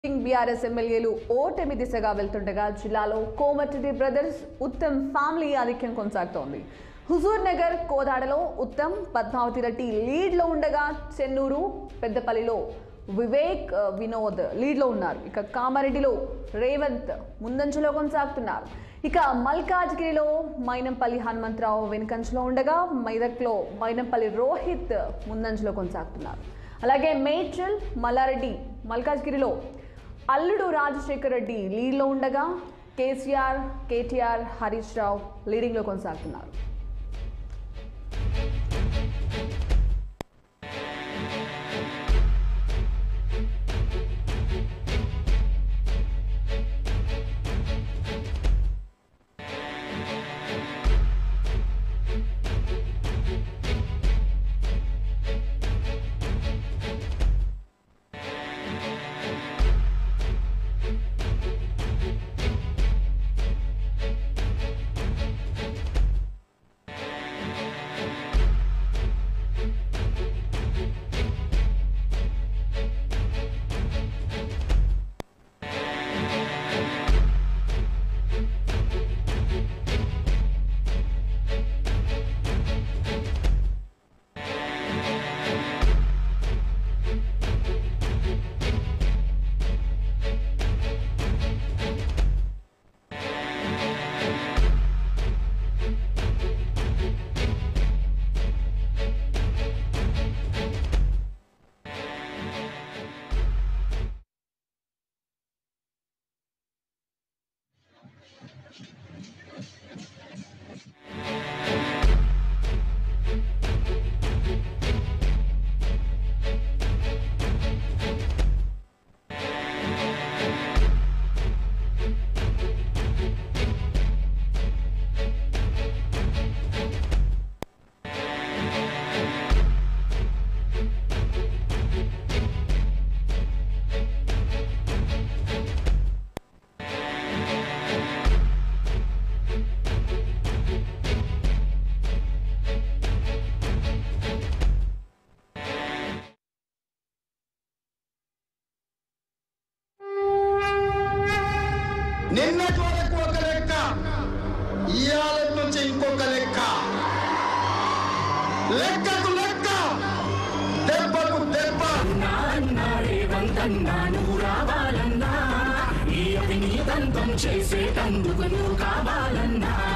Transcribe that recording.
BRS ఎమ్మెల్యేలు ఓటమి దిశగా వెళ్తుండగా జిల్లాలో కోమటిరెడ్డి బ్రదర్స్ ఉత్తమ్ ఫ్యామిలీ ఆధిక్యం కొనసాగుతోంది హుజూర్ నగర్ కోదాడలో ఉత్తమ్ పద్మావతి రెడ్డి లీడ్లో ఉండగా చెన్నూరు పెద్దపల్లిలో వివేక్ ఆ, వినోద్ లీడ్లో ఉన్నారు ఇక కామారెడ్డిలో రేవంత్ ముందంజలో కొనసాగుతున్నారు ఇక మల్కాజ్గిరిలో మైనంపల్లి హనుమంతరావు వెనుకంజలో ఉండగా మైదక్లో మైనంపల్లి రోహిత్ ముందంజలో కొనసాగుతున్నారు అలాగే మేడ్చల్ మల్లారెడ్డి మల్కాజ్గిరిలో అల్లుడు రాజశేఖర్ రెడ్డి లీడ్లో ఉండగా కేసీఆర్ కేటీఆర్ హరీష్ రావు లీడింగ్లో కొనసాగుతున్నారు నిన్నటి వరకు ఒక లెక్క ఇవాళ నుంచి ఇంకొక లెక్క లెక్కకు లెక్క దెబ్బకు దెబ్బ రేవంతన్నా నువ్వు రావాలన్నా ఈ అవినీతంతం చేసేటందుకు నువ్వు కావాలన్నా